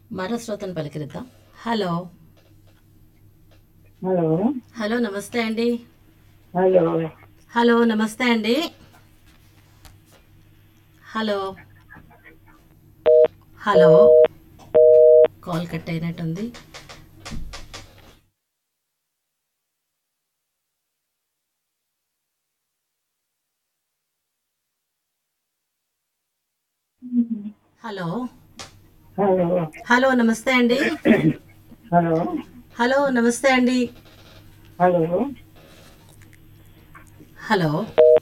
మరో శ్రోతను పలికిరిద్దాం హలో హలో హలో నమస్తే అండి హలో హలో నమస్తే అండి హలో హలో కాల్ కట్ అయినట్టుంది హలో హలో హలో నమస్తే అండి హలో హలో నమస్తే అండి హలో హలో